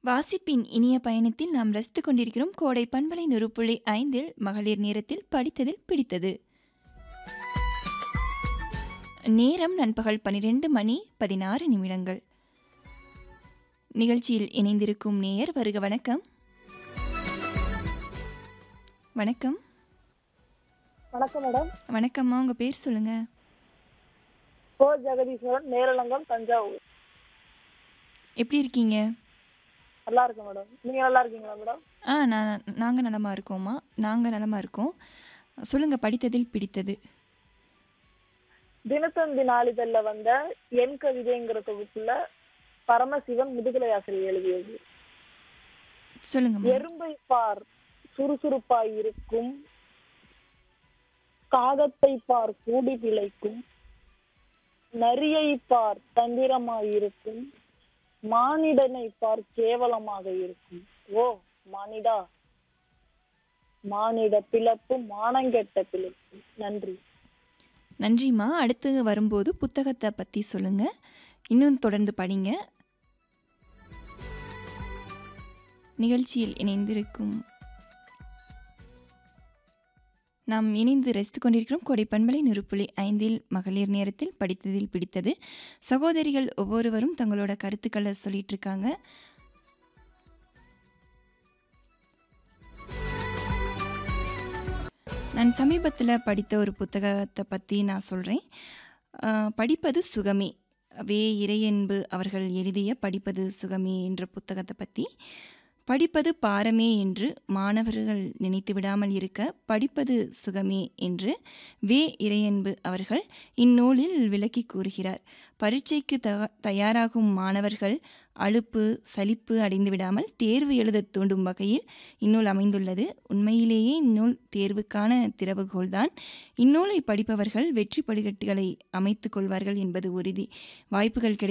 வாசிப்பின் இனிய பயணத்தில் நாம் ரசித்துக் கொண்டிருக்கிறோம் கோடை பண்பலை நுறுப்புள்ளி ஐந்தில் மகளிர் நேரத்தில் படித்ததில் பிடித்தது நேரம் நண்பகல் பனிரெண்டு மணி பதினாறு நிமிடங்கள் நிகழ்ச்சியில் இணைந்திருக்கும் நேயர் வருக வணக்கம் வணக்கம் வணக்கம் மேடம் வணக்கம்மா உங்க பேர் சொல்லுங்க கோ ஜெகதீஸ்வரன் நேரலங்கம் தஞ்சாவூர் எப்படி இருக்கீங்க நல்லா இருக்கேன் மேடம் நீங்க நல்லா இருக்கீங்களா மேடம் ஆ நான் நாங்கள் நலமாக இருக்கோம்மா நாங்கள் நலமாக இருக்கோம் சொல்லுங்க படித்ததில் பிடித்தது தினத்தந்தி நாளிதழ்ல வந்த என் கவிதைங்கிற தொகுப்புல பரமசிவன் முதுகலை ஆசிரியர் எழுதியது சொல்லுங்கம்மா எறும்பை பார் சுறுசுறுப்பாய் இருக்கும் காகத்தை பார் கூடி பிழைக்கும் நரியை பார் தந்திரமாயிருக்கும் மானிடனை பார் கேவலமாக இருக்கும் ஓ மானிடா மானிட பிளப்பு மானங்கெட்ட பிழைப்பு நன்றி நன்றிம்மா அடுத்து வரும்போது புத்தகத்தை பற்றி சொல்லுங்க இன்னும் தொடர்ந்து படிங்க நிகழ்ச்சியில் இணைந்திருக்கும் நாம் இணைந்து ரசித்துக் கொண்டிருக்கிறோம் கொடை பண்பலை நுறுப்புள்ளி ஐந்தில் மகளிர் நேரத்தில் படித்ததில் பிடித்தது சகோதரிகள் ஒவ்வொருவரும் தங்களோட கருத்துக்களை சொல்லிட்டு இருக்காங்க நான் சமீபத்தில் படித்த ஒரு புத்தகத்தை பற்றி நான் சொல்கிறேன் படிப்பது சுகமே வே இறையன்பு அவர்கள் எழுதிய படிப்பது சுகமே என்ற புத்தகத்தை பற்றி படிப்பது பாரமே என்று மாணவர்கள் நினைத்து விடாமல் இருக்க படிப்பது சுகமே என்று வே இறையன்பு அவர்கள் இந்நூலில் விளக்கி கூறுகிறார் பரீட்சைக்கு த தயாராகும் மாணவர்கள் அலுப்பு சலிப்பு அடைந்து விடாமல் தேர்வு எழுத தூண்டும் வகையில் இந்நூல் அமைந்துள்ளது உண்மையிலேயே இந்நூல் தேர்வுக்கான திறவுகோல்தான் இந்நூலை படிப்பவர்கள் வெற்றி படிக்கட்டுகளை அமைத்துக் கொள்வார்கள் என்பது உறுதி வாய்ப்புகள் கிடை